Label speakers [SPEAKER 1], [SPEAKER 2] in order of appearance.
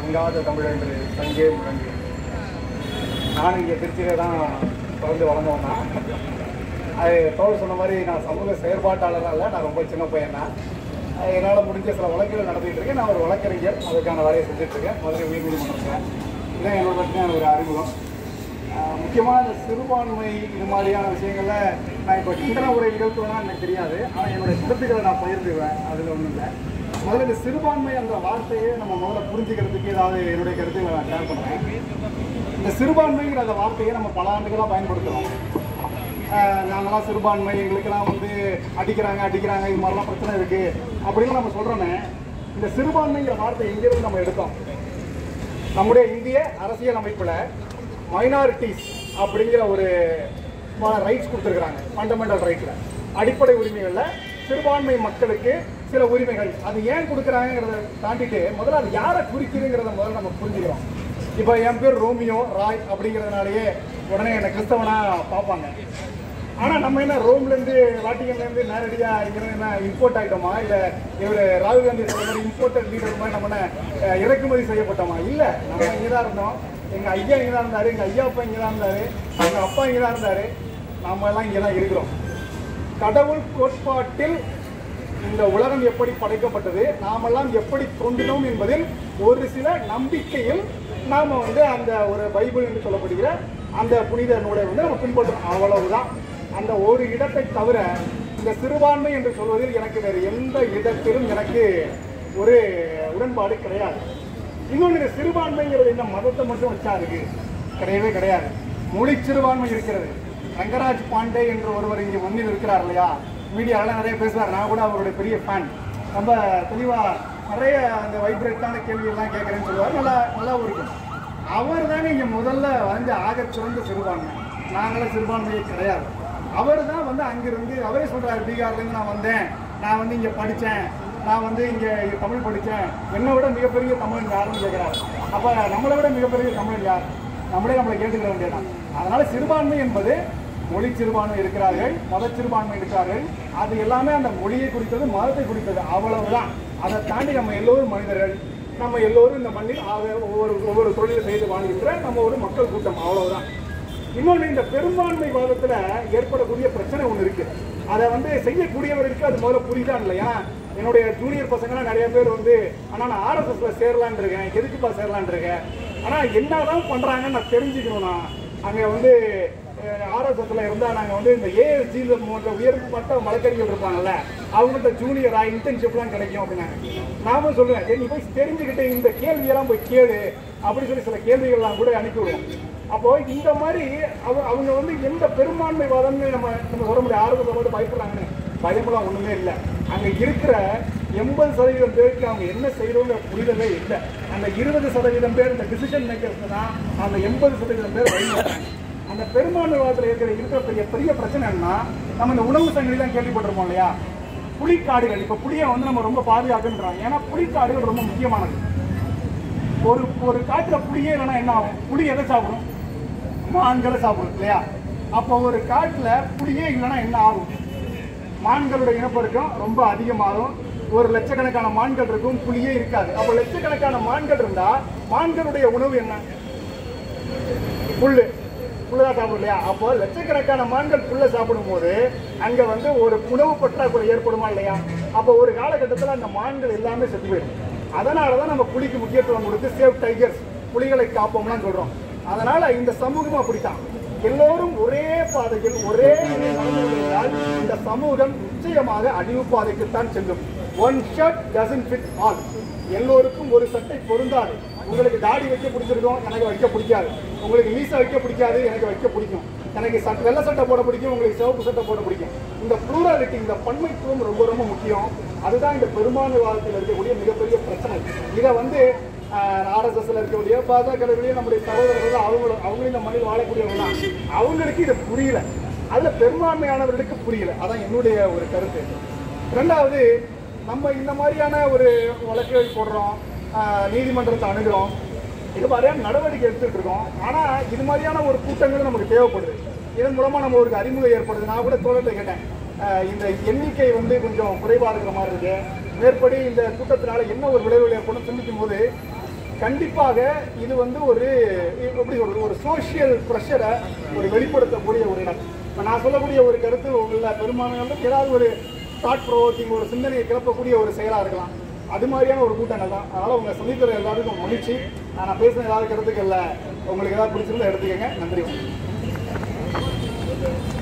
[SPEAKER 1] தங்காத தமிழ் என்று தங்கே முழங்கு நான் இங்கே திருச்சியில் தான் பிறந்து வளர்ந்தவன் தான் அது தோல் சொன்ன மாதிரி நான் சமூக செயற்பாட்டாளராக இல்லை நான் ரொம்ப சின்ன பையன் தான் என்னால் முடிஞ்ச சில வழக்குகள் நடத்திட்டு இருக்கேன் நான் ஒரு வழக்கறிஞர் அதுக்கான வேலையை செஞ்சுட்டு இருக்கேன் மதுரை உயர்நீதிமன்றத்தில் இதான் என்னோட பற்றின ஒரு அறிமுகம் ஆஹ் முக்கியமாக இந்த சிறுபான்மை இது மாதிரியான விஷயங்கள்ல நான் இப்போ சிந்தனை உரை நிகழ்த்துவேனா எனக்கு தெரியாது ஆனால் என்னுடைய கருத்துக்களை நான் பகிர்ந்துவேன் அதில் ஒன்றும் இல்லை முதல்ல இந்த சிறுபான்மை அந்த வார்த்தையை நம்ம முதல்ல புரிஞ்சுக்கிறதுக்கு ஏதாவது என்னுடைய கருத்துக்களை நான் ஷேர் பண்ணுறேன் இந்த சிறுபான்மைங்கிற அந்த வார்த்தையை நம்ம பல ஆண்டுகளாக பயன்படுத்துகிறோம் நாங்களாம் சிறுபான்மை எங்களுக்கெல்லாம் வந்து அடிக்கிறாங்க அடிக்கிறாங்க இது மாதிரிலாம் பிரச்சனை இருக்குது அப்படின்னு நம்ம சொல்கிறோமே இந்த சிறுபான்மைங்கிற வார்த்தை எங்கேருந்து நம்ம எடுத்தோம் நம்முடைய இந்திய அரசியல் அமைப்புல மைனாரிட்டிஸ் அப்படிங்கிற ஒரு ரைட்ஸ் கொடுத்துருக்குறாங்க ஃபண்டமெண்டல் ரைட்ல அடிப்படை உரிமைகள்ல சிறுபான்மை மக்களுக்கு சில உரிமைகள் அது ஏன் கொடுக்குறாங்கிறத தாண்டிட்டு முதல்ல அது யாரை குறிக்குதுங்கிறத முதல்ல நம்ம புரிஞ்சுக்கிறோம் இப்போ என் பேர் ரோமியோ ராய் அப்படிங்கிறதுனாலயே உடனே என்னை கிறிஸ்தவனா பார்ப்பாங்க ஆனா நம்ம என்ன ரோம்ல இருந்து வாட்டிகன்ல இருந்து நேரடியா இங்க இருந்து என்ன இம்போர்ட் ஆயிட்டோமா இல்ல இவர் ராகுல் காந்தி சொல்ற மாதிரி இம்போர்ட்டட் லீடர் மாதிரி நம்ம என்ன, அஹ், இறக்குமதி செய்யப்பட்டோமா இல்ல நம்ம இங்கதான் இருந்தோம் எங்க ஐயா இங்கதான் இருந்தாரு எங்க ஐயா அப்பா இங்கதான் இருந்தாரு எங்க அப்பா இங்கதான் இருந்தாரு நாம எல்லாம் இங்கதான் இருக்கிறோம் கடவுள் கோட்பாட்டில் இந்த உலகம் எப்படி படைக்கப்பட்டது நாமெல்லாம் எப்படி தோன்றினோம் என்பதில் ஒரு சில நம்பிக்கையில் நாம வந்து அந்த ஒரு பைபிள் என்று சொல்லப்படுகிற அந்த புனித நூலை வந்து நம்ம பின்பற்றோம் அவ்வளவுதான் அந்த ஒரு இடத்தை தவிர இந்த சிறுபான்மை என்று சொல்வதில் எனக்கு வேறு எந்த இடத்திலும் எனக்கு ஒரு உடன்பாடு கிடையாது இன்னொன்று இந்த சிறுபான்மைங்கிறது என்ன மதத்தை மட்டும் வச்சா இருக்கு கிடையவே கிடையாது மொழி சிறுபான்மை இருக்கிறது ரங்கராஜ் பாண்டே என்ற ஒருவர் இங்கே முன்னில் இருக்கிறார் இல்லையா மீடியாவில் நிறைய பேசுவார் நான் கூட அவருடைய பெரிய ஃபேன் ரொம்ப தெளிவாக நிறைய அந்த வைப்ரேட்டான கேள்வியெல்லாம் கேட்குறேன்னு சொல்லுவார் நல்லா நல்லாவும் இருக்கும் அவர் தாங்க இங்கே முதல்ல வந்து ஆகச் சிறந்த சிறுபான்மை நாங்களாம் சிறுபான்மையே கிடையாது அவர் தான் வந்து அங்கிருந்து அவரே சொல்றாரு பீகார்லேருந்து நான் வந்தேன் நான் வந்து இங்கே படித்தேன் நான் வந்து இங்கே தமிழ் படித்தேன் என்னை விட மிகப்பெரிய தமிழ் யாருன்னு கேட்குறாரு அப்போ நம்மளை விட மிகப்பெரிய தமிழ் யார் நம்மளே நம்மளை கேட்டுக்கிற வேண்டியதான் அதனால சிறுபான்மை என்பது மொழி சிறுபான்மை இருக்கிறார்கள் மத சிறுபான்மை இருக்கிறார்கள் அது எல்லாமே அந்த மொழியை குறித்தது மதத்தை குறித்தது அவ்வளவுதான் அதை தாண்டி நம்ம எல்லோரும் மனிதர்கள் நம்ம எல்லோரும் இந்த மண்ணில் ஆக- ஒவ்வொரு ஒவ்வொரு தொழிலை செய்து வாழ்கின்ற நம்ம ஒரு மக்கள் கூட்டம் அவ்வளவுதான் இன்னொன்று இந்த பெரும்பான்மை வாதத்துல ஏற்படக்கூடிய பிரச்சனை ஒன்று இருக்கு அதை வந்து செய்யக்கூடியவர்களுக்கு அது முதல்ல புரியுதான் இல்லையா என்னுடைய ஜூனியர் பசங்களாம் நிறைய பேர் வந்து ஆனா நான் ஆர்எஸ்எஸ்ல சேரலான் இருக்கேன் எதுக்குப்பா சேரலான் இருக்கேன் ஆனா என்னதான் பண்றாங்கன்னு நான் தெரிஞ்சுக்கணும்னா அங்க வந்து ஆர்எஸ்எஸ்ல இருந்தா நாங்க வந்து இந்த ஏஎஸ்ஜி போன்ற உயர்மட்ட வழக்கறிஞர்கள் இருப்பாங்கல்ல அவங்கள்ட்ட ஜூனியரா இன்டர்ன்ஷிப்லாம் கிடைக்கும் அப்படின்னாங்க நாம சொல்லுவேன் "ஏய், நீ போய் தெரிஞ்சுக்கிட்டு இந்த கேள்வியெல்லாம் போய் கேளு அப்படி சொல்லி சில கேள்விகள்லாம் கூட அனுப்பி விடுவோம் அப்போ இந்த மாதிரி அவ அவங்க வந்து எந்த பெரும்பான்மை வாதம்னு நம்ம நம்ம சொல்ல முடியும் ஆர்வத்தை மட்டும் பயப்படுறாங்கன்னு பயப்படலாம் ஒண்ணுமே இல்லை அங்க இருக்கிற எண்பது சதவீதம் பேருக்கு அவங்க என்ன செய்யறோங்கிற புரிதலே இல்லை அந்த இருபது சதவீதம் பேர் இந்த டிசிஷன் மேக்கர்ஸ் தான் அந்த எண்பது சதவீதம் பேர் வழிநடத்துறாங்க அந்த பெரும்பான்மை வாதத்தில் இருக்கிற இருக்கிற பெரிய பெரிய பிரச்சனை என்னன்னா நம்ம இந்த உணவு சங்கிலி தான் கேள்விப்பட்டிருப்போம் இல்லையா புலிக்காடுகள் இப்போ புளியை வந்து நம்ம ரொம்ப பாதுகாக்குன்றோம் ஏன்னா புலிக்காடுகள் ரொம்ப முக்கியமானது ஒரு ஒரு காட்டுல புளியே இல்லைன்னா என்ன ஆகும் புலி எதை சாப்பிடும் மான்களை சாப்பிடும் இல்லையா அப்போ ஒரு காட்டுல புளியே இல்லைன்னா என்ன ஆகும் மான்களோட இனப்பெருக்கம் ரொம்ப அதிகமாகும் ஒரு லட்சக்கணக்கான மான்கள் இருக்கும் புலியே இருக்காது அப்போ லட்சக்கணக்கான மான்கள் இருந்தா மான்களுடைய உணவு என்ன புல்லு புல்லுதான் சாப்பிடும் இல்லையா அப்போ லட்சக்கணக்கான மான்கள் புல்லை சாப்பிடும் போது அங்க வந்து ஒரு உணவு பற்றாக்குறை ஏற்படுமா இல்லையா அப்போ ஒரு காலகட்டத்தில் அந்த மான்கள் எல்லாமே செத்து போயிடும் அதனால தான் நம்ம புலிக்கு முக்கியத்துவம் கொடுத்து சேவ் டைகர்ஸ் புலிகளை காப்போம்லாம் சொல்றோம் அதனால இந்த சமூகம் அப்படித்தான் எல்லோரும் ஒரே பாதையில் ஒரே நடந்து கொண்டிருந்தால் இந்த சமூகம் நிச்சயமாக அழிவு பாதைக்குத்தான் செல்லும் one shirt doesn't fit all எல்லோருக்கும் ஒரு சட்டை பொருந்தாது உங்களுக்கு தாடி வைக்க பிடிச்சிருக்கும் எனக்கு வைக்க பிடிக்காது உங்களுக்கு மீசை வைக்க பிடிக்காது எனக்கு வைக்க பிடிக்கும் எனக்கு சட்டை வெள்ளை சட்டை போட பிடிக்கும் உங்களுக்கு சிவப்பு சட்டை போட பிடிக்கும் இந்த ப்ளூராலிட்டி இந்த பன்மைத்துவம் ரொம்ப ரொம்ப முக்கியம் அதுதான் இந்த பெரும்பான்மைவாதத்தில் இருக்கக்கூடிய மிகப்பெரிய பிரச்சனை இதை வந்து ஆர்எஸ்எஸ்ல இருக்கக்கூடிய பாஜக நம்முடைய சகோதரர்கள் அவங்களும் அவங்களும் இந்த மண்ணில் வாழக்கூடியவங்க தான் அவங்களுக்கு இது புரியல அதுல பெரும்பான்மையானவர்களுக்கு புரியல அதான் என்னுடைய ஒரு கருத்து ரெண்டாவது நம்ம இந்த மாதிரியான ஒரு வழக்குகள் போடுறோம் ஆஹ் நீதிமன்றத்தை அணுகிறோம் இது மாதிரியான நடவடிக்கை எடுத்துட்டு இருக்கோம் ஆனா இது மாதிரியான ஒரு கூட்டங்கள் நமக்கு தேவைப்படுது இதன் மூலமா நம்ம ஒரு அறிமுகம் ஏற்படுது நான் கூட தோழத்தை கேட்டேன் ஆஹ் இந்த எண்ணிக்கை வந்து கொஞ்சம் குறைவா இருக்கிற மாதிரி இருக்கு மேற்படி இந்த கூட்டத்தினால என்ன ஒரு விளைவுகள் ஏற்படும் சிந்திக்கும் போது கண்டிப்பாக இது வந்து ஒரு எப்படி சொல்றது ஒரு சோஷியல் ப்ரெஷரை ஒரு வெளிப்படுத்தக்கூடிய ஒரு இடம் இப்போ நான் சொல்லக்கூடிய ஒரு கருத்து உங்களில் பெரும்பாலானவர்களுக்கு ஏதாவது ஒரு தாட் ப்ரோவோக்கிங் ஒரு சிந்தனையை கிளப்பக்கூடிய ஒரு செயலாக இருக்கலாம் அது மாதிரியான ஒரு கூட்டங்கள் தான் அதனால் உங்களை சந்திக்கிற எல்லாருக்கும் மகிழ்ச்சி நான் பேசின ஏதாவது கருத்துக்கள்ல உங்களுக்கு ஏதாவது பிடிச்சிருந்தா எடுத்துக்கங்க நன்றி